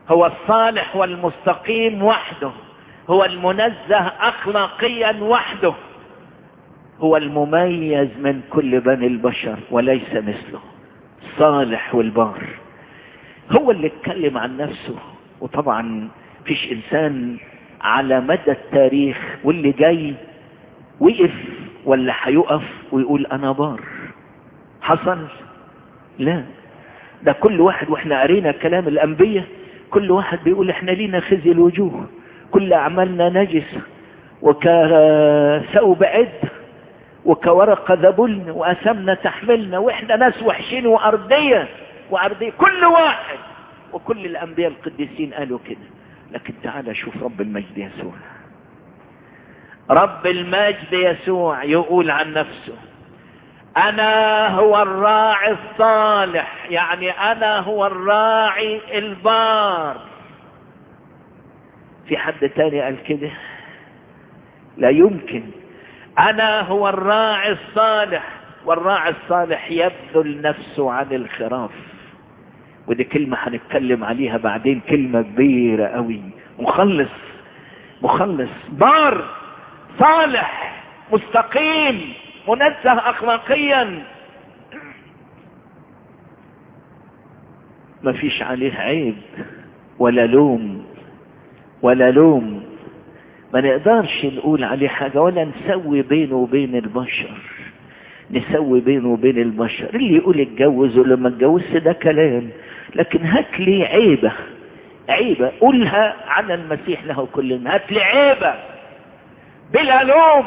S2: هو الصالح والمستقيم وحده هو المنزه اخلاقيا وحده هو المميز من كل بني البشر وليس مثله الصالح والبار هو اللي اتكلم عن نفسه وطبعا فيش انسان على مدى التاريخ واللي جاي وقف ولا هيقف ويقول انا بار حصل لا ده كل واحد واحنا قرينا كلام الانبياء كل واحد بيقول احنا لينا خزي الوجوه كل اعمالنا نجسة وكثوب عد وكورقة ذبلن وأسمنا تحملنا وإحنا ناس وحشين وأرضية وأرضية كل واحد وكل الأنبياء القديسين قالوا كده لكن تعال شوف رب المجد يسوع رب المجد يسوع يقول عن نفسه أنا هو الراعي الصالح يعني أنا هو الراعي البار في حد تاني قال كده لا يمكن انا هو الراعي الصالح والراعي الصالح يبذل نفسه عن الخراف ودي كلمة هنتكلم عليها بعدين كلمة كبيرة قوي مخلص مخلص بار صالح مستقيم منزه اخلاقيا ما فيش عليه عيب ولا لوم ولا لوم ما نقدرش نقول عليه حاجة ولا نسوي بينه وبين البشر نسوي بينه وبين البشر اللي يقول اتجوز ولا ما اتجوزش ده كلام لكن هات لي عيبة عيبة قولها عن المسيح له كل هات لي عيبة بلا لوم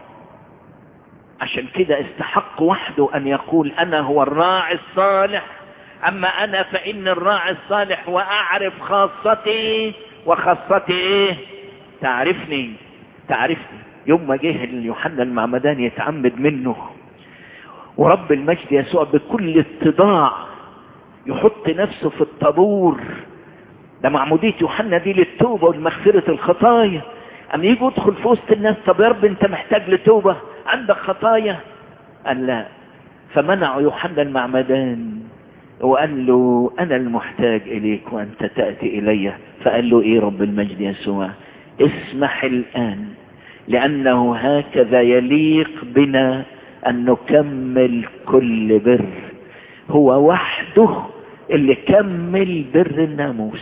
S2: عشان كده استحق وحده ان يقول انا هو الراعي الصالح اما انا فان الراعي الصالح واعرف خاصتي وخاصتي ايه تعرفني تعرفني يوم ما جه يوحنا المعمدان يتعمد منه ورب المجد يسوع بكل اتضاع يحط نفسه في الطابور ده معمودية يوحنا دي للتوبة ولمغفرة الخطايا أما يجي يدخل في وسط الناس طب يا رب أنت محتاج لتوبة عندك خطايا قال لا فمنعوا يوحنا المعمدان وقال له أنا المحتاج إليك وأنت تأتي إلي فقال له إيه رب المجد يسوع اسمح الآن لأنه هكذا يليق بنا أن نكمل كل بر هو وحده اللي كمل بر الناموس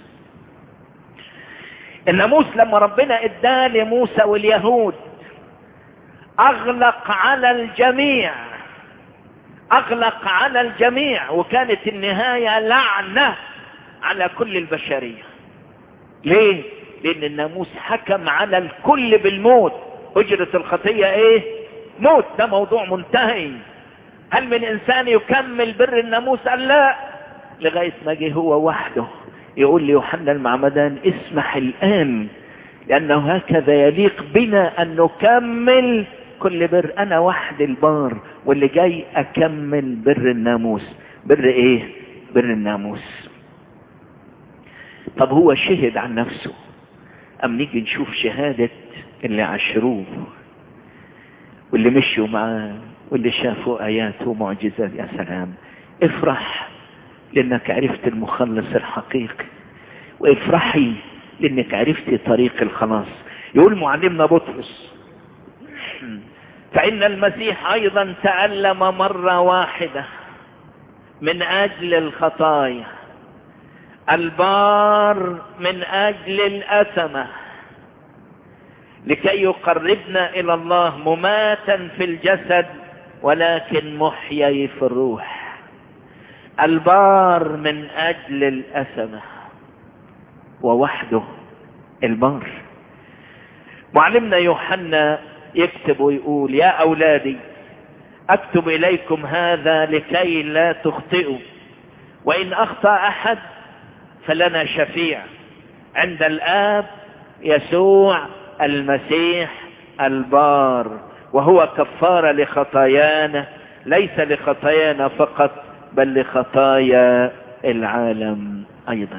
S2: الناموس لما ربنا اداه لموسى واليهود اغلق على الجميع اغلق على الجميع وكانت النهاية لعنة على كل البشرية ليه لان الناموس حكم على الكل بالموت اجرة الخطية ايه موت ده موضوع منتهي هل من انسان يكمل بر الناموس قال لا لغاية ما جه هو وحده يقول ليوحنا المعمدان اسمح الان لانه هكذا يليق بنا ان نكمل كل بر انا وحد البار واللي جاي اكمل بر الناموس بر ايه بر الناموس طب هو شهد عن نفسه ام نيجي نشوف شهادة اللي عشروه واللي مشوا معاه واللي شافوا ايات ومعجزات يا سلام افرح لانك عرفت المخلص الحقيقي وافرحي لانك عرفتي طريق الخلاص يقول معلمنا بطرس فان المسيح ايضا تألم مرة واحدة من اجل الخطايا البار من اجل الاثمة لكي يقربنا الى الله مماتا في الجسد ولكن محيي في الروح البار من اجل الاثمة ووحده البار معلمنا يوحنا يكتب ويقول يا اولادي اكتب اليكم هذا لكي لا تخطئوا وان اخطأ احد فلنا شفيع عند الاب يسوع المسيح البار وهو كفارة لخطايانا ليس لخطايانا فقط بل لخطايا العالم ايضا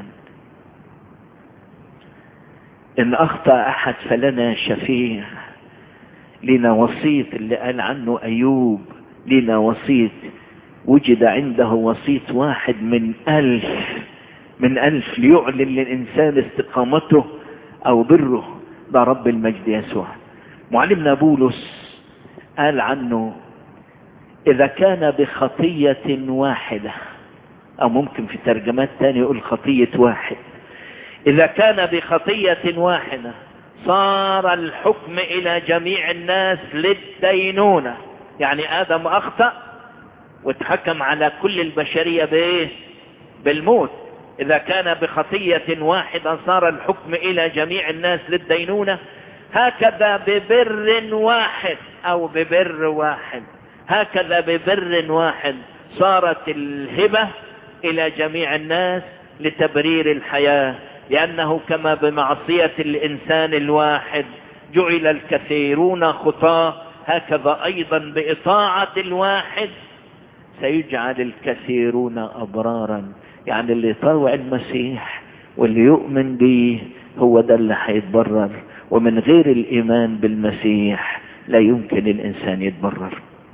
S2: ان اخطأ احد فلنا شفيع لنا وسيط اللي قال عنه ايوب لنا وسيط وجد عنده وسيط واحد من الف من ألف ليعلن للإنسان استقامته أو بره ده رب المجد يسوع معلمنا بولس قال عنه إذا كان بخطية واحدة أو ممكن في ترجمات تانية يقول خطية واحد إذا كان بخطية واحدة صار الحكم إلى جميع الناس للدينونة يعني آدم أخطأ واتحكم على كل البشرية بإيه؟ بالموت إذا كان بخطية واحدة صار الحكم إلى جميع الناس للدينونة هكذا ببر واحد أو ببر واحد هكذا ببر واحد صارت الهبة إلى جميع الناس لتبرير الحياة لأنه كما بمعصية الإنسان الواحد جعل الكثيرون خطاه هكذا أيضا بإطاعة الواحد سيجعل الكثيرون أبرارا يعني اللي يطوع المسيح واللي يؤمن به هو ده اللي هيتبرر ومن غير الإيمان بالمسيح لا يمكن الإنسان يتبرر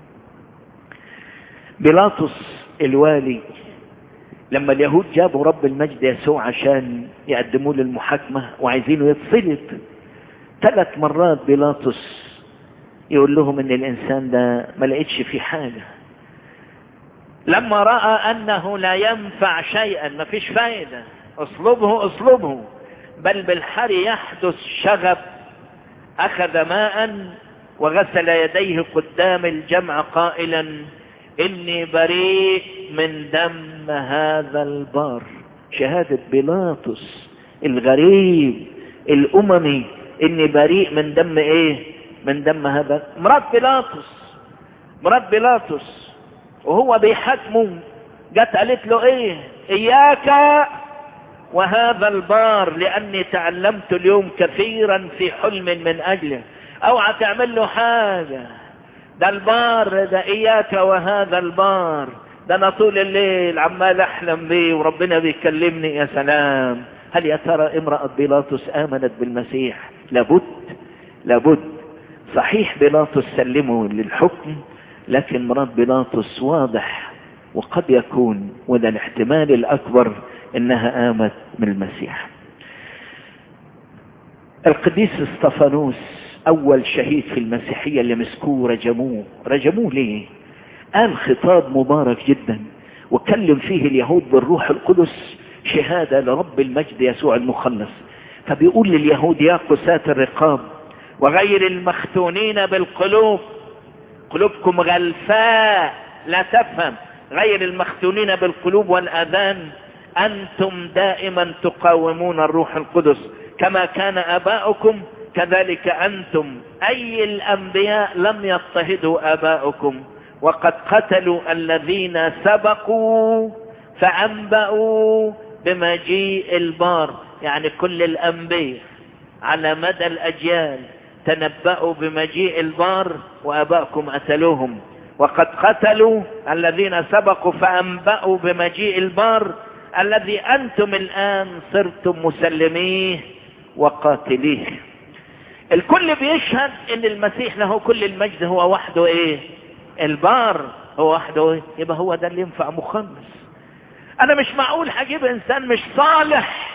S2: بيلاطس الوالي لما اليهود جابوا رب المجد يسوع عشان يقدموه للمحاكمة وعايزينه يتصلب ثلاث مرات بيلاطس يقول لهم ان الانسان ده ما لقيتش فيه حاجة لما رأى انه لا ينفع شيئا ما فيش فايدة اصلبه اصلبه بل بالحري يحدث شغب اخذ ماء وغسل يديه قدام الجمع قائلا اني بريء من دم هذا البار شهادة بيلاطس الغريب الاممي اني بريء من دم ايه من دم هذا مرات بيلاطس مرات بيلاطس وهو بيحاكمه جت قالت له ايه اياك وهذا البار لاني تعلمت اليوم كثيرا في حلم من اجله اوعى تعمل له حاجه ده البار ده اياك وهذا البار ده انا طول الليل عمال احلم بيه وربنا بيكلمني يا سلام هل يا ترى امرأة بيلاطس امنت بالمسيح لابد لابد صحيح بيلاطس سلمه للحكم لكن مرات بيلاطس واضح وقد يكون وده الاحتمال الاكبر انها امت من المسيح القديس استفانوس اول شهيد في المسيحية اللي مسكوه رجموه رجموه ليه قال خطاب مبارك جدا وكلم فيه اليهود بالروح القدس شهادة لرب المجد يسوع المخلص فبيقول لليهود يا قساة الرقاب وغير المختونين بالقلوب قلوبكم غلفاء لا تفهم غير المختونين بالقلوب والأذان أنتم دائما تقاومون الروح القدس كما كان آباؤكم كذلك أنتم أي الأنبياء لم يضطهدوا آباؤكم وقد قتلوا الذين سبقوا فأنبأوا بمجيء البار يعني كل الأنبياء على مدى الأجيال تنبأوا بمجيء البار وأباءكم قتلوهم وقد قتلوا الذين سبقوا فأنبأوا بمجيء البار الذي أنتم الآن صرتم مسلميه وقاتليه الكل بيشهد ان المسيح له كل المجد هو وحده ايه البار هو وحده ايه يبقى هو ده اللي ينفع مخلص انا مش معقول هجيب انسان مش صالح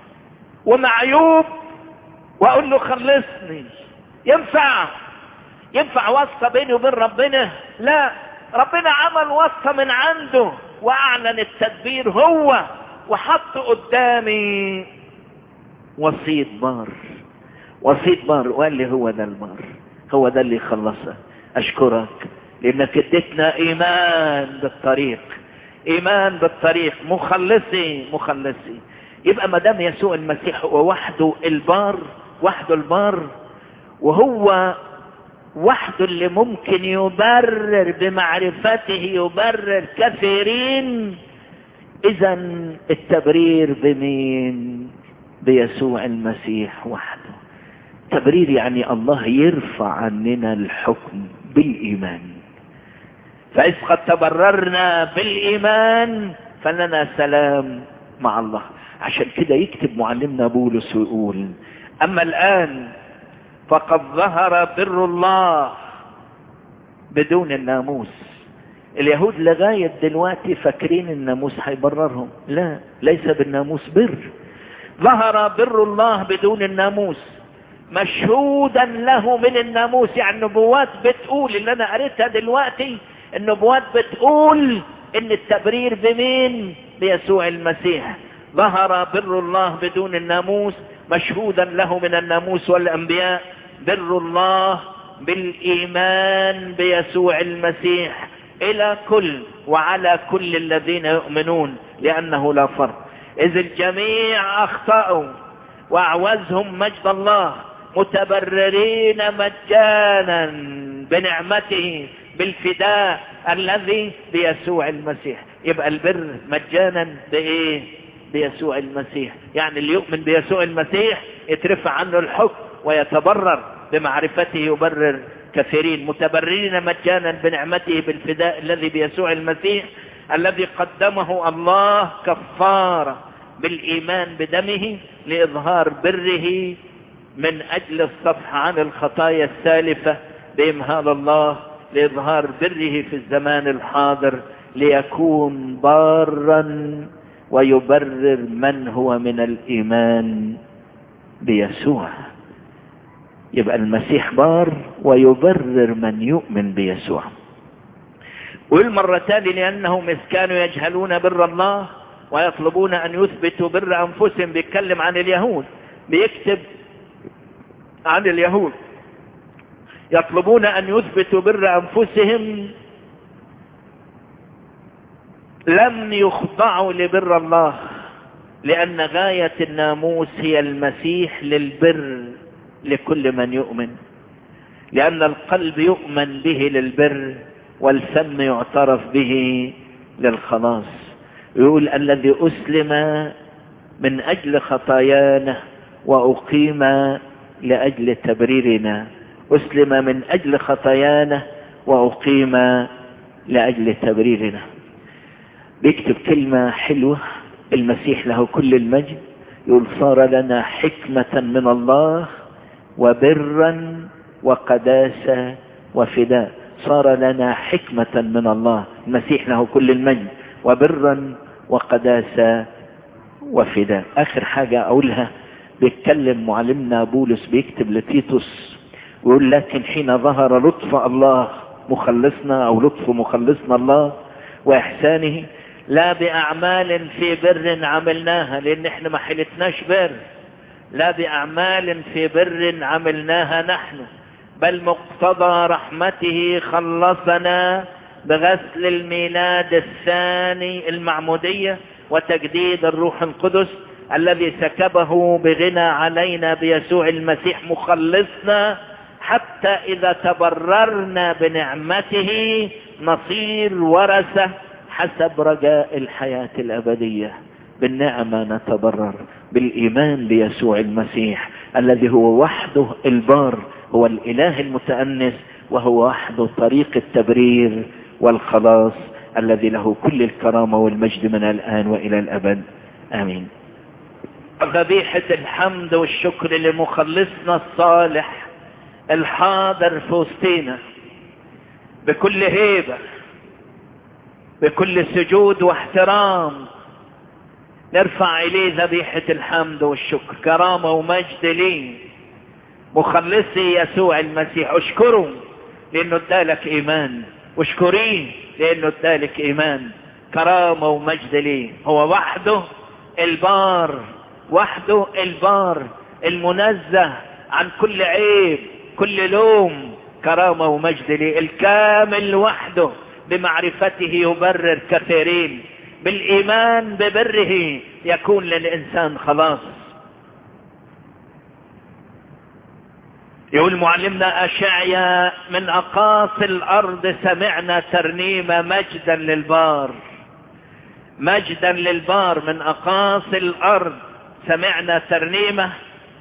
S2: ومعيوب واقول له خلصني ينفع ينفع واسطه بيني وبين ربنا لا ربنا عمل واسطه من عنده واعلن التدبير هو وحط قدامي وسيط بار وسيط بار وقال لي هو ده البار هو ده اللي يخلصها اشكرك لانك اديتنا ايمان بالطريق ايمان بالطريق مخلصي مخلصي يبقى ما دام يسوع المسيح هو وحده البار وحده البار وهو وحده اللي ممكن يبرر بمعرفته يبرر كثيرين اذا التبرير بمين بيسوع المسيح وحده تبرير يعني الله يرفع عننا الحكم بالايمان فاذ قد تبررنا بالايمان فلنا سلام مع الله عشان كده يكتب معلمنا بولس ويقول اما الان فقد ظهر بر الله بدون الناموس اليهود لغاية دلوقتي فاكرين الناموس هيبررهم لا ليس بالناموس بر ظهر بر الله بدون الناموس مشهودا له من الناموس يعني النبوات بتقول اللي انا قريتها دلوقتي النبوات بتقول ان التبرير بمين بيسوع المسيح ظهر بر الله بدون الناموس مشهودا له من الناموس والانبياء بر الله بالايمان بيسوع المسيح الى كل وعلى كل الذين يؤمنون لانه لا فرق اذ الجميع اخطاوا واعوزهم مجد الله متبررين مجانا بنعمته بالفداء الذي بيسوع المسيح يبقى البر مجانا بايه بيسوع المسيح يعني اللي يؤمن بيسوع المسيح يترفع عنه الحكم ويتبرر بمعرفته يبرر كثيرين متبررين مجانا بنعمته بالفداء الذي بيسوع المسيح الذي قدمه الله كفارة بالإيمان بدمه لإظهار بره من أجل الصفح عن الخطايا السالفة بإمهال الله لإظهار بره في الزمان الحاضر ليكون بارا ويبرر من هو من الإيمان بيسوع يبقى المسيح بار ويبرر من يؤمن بيسوع والمرة تاني لأنهم إذ كانوا يجهلون بر الله ويطلبون أن يثبتوا بر أنفسهم بيتكلم عن اليهود بيكتب عن اليهود يطلبون أن يثبتوا بر أنفسهم لم يخضعوا لبر الله لأن غاية الناموس هي المسيح للبر لكل من يؤمن لأن القلب يؤمن به للبر والفم يعترف به للخلاص يقول الذي أسلم من أجل خطايانا وأقيم لأجل تبريرنا أسلم من أجل خطايانا وأقيم لأجل تبريرنا بيكتب كلمة حلوة المسيح له كل المجد يقول صار لنا حكمة من الله وبرا وقداسة وفداء صار لنا حكمة من الله المسيح له كل المجد وبرا وقداسة وفداء آخر حاجة أقولها بيتكلم معلمنا بولس بيكتب لتيتوس ويقول لكن حين ظهر لطف الله مخلصنا أو لطف مخلصنا الله وإحسانه لا بأعمال في بر عملناها لأن احنا ما حلتناش بر لا بأعمال في بر عملناها نحن بل مقتضى رحمته خلصنا بغسل الميلاد الثاني المعمودية وتجديد الروح القدس الذي سكبه بغنى علينا بيسوع المسيح مخلصنا حتى إذا تبررنا بنعمته نصير ورثة حسب رجاء الحياة الأبدية بالنعمة نتبرر بالإيمان بيسوع المسيح الذي هو وحده البار هو الإله المتأنس وهو وحده طريق التبرير والخلاص الذي له كل الكرامة والمجد من الآن وإلى الأبد آمين ذبيحة الحمد والشكر لمخلصنا الصالح الحاضر في وسطينا بكل هيبة بكل سجود واحترام نرفع إليه ذبيحة الحمد والشكر كرامة ومجد لي مخلصي يسوع المسيح اشكره لأنه ادالك إيمان واشكريه لأنه ادالك إيمان كرامة ومجد لي هو وحده البار وحده البار المنزه عن كل عيب كل لوم كرامة ومجد لي الكامل وحده بمعرفته يبرر كثيرين بالإيمان ببره يكون للإنسان خلاص يقول معلمنا أشعيا من أقاصي الأرض سمعنا ترنيمة مجدا للبار مجدا للبار من أقاصي الأرض سمعنا ترنيمة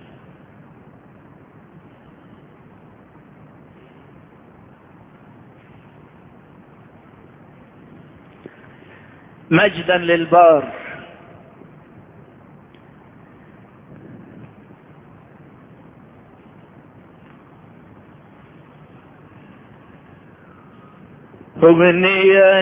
S2: مجدا للبار أغنية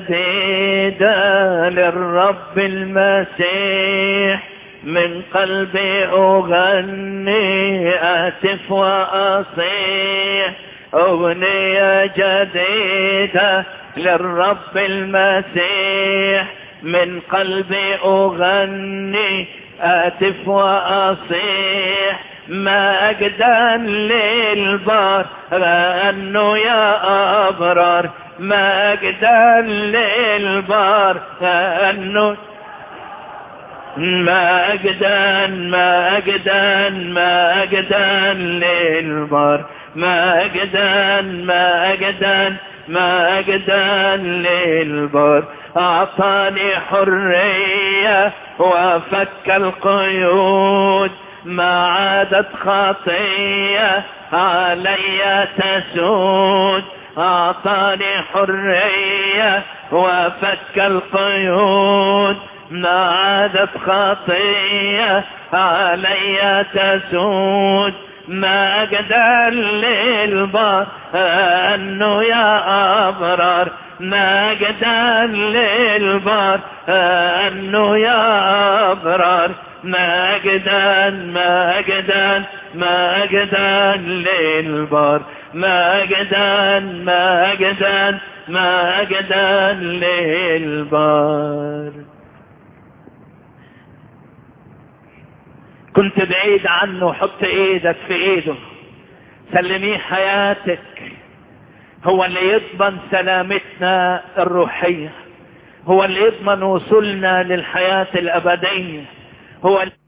S2: جديدة للرب المسيح من قلبي أغني أتف وأصيح أغنية جديدة للرب المسيح من قلبي أغني أتف وأصيح ما أقدر للبار أنه يا أبرار ما أقدر للبار أنه ما أقدر ما أقدر ما أقدر للبار ما أقدر ما أقدر ما أقدر للبر أعطاني حرية وفك القيود ما عادت خطية علي تسود أعطاني حرية وفك القيود ما عادت خطية علي تسود ما اقدر للبار انه يا ابرار ما اقدر للبار انه يا ابرار ما اقدر ما اقدر ما اقدر للبار ما اقدر ما اقدر ما اقدر للبار كنت بعيد عنه حط ايدك في ايده سلميه حياتك هو اللي يضمن سلامتنا الروحية هو اللي يضمن وصولنا للحياة الابدية هو اللي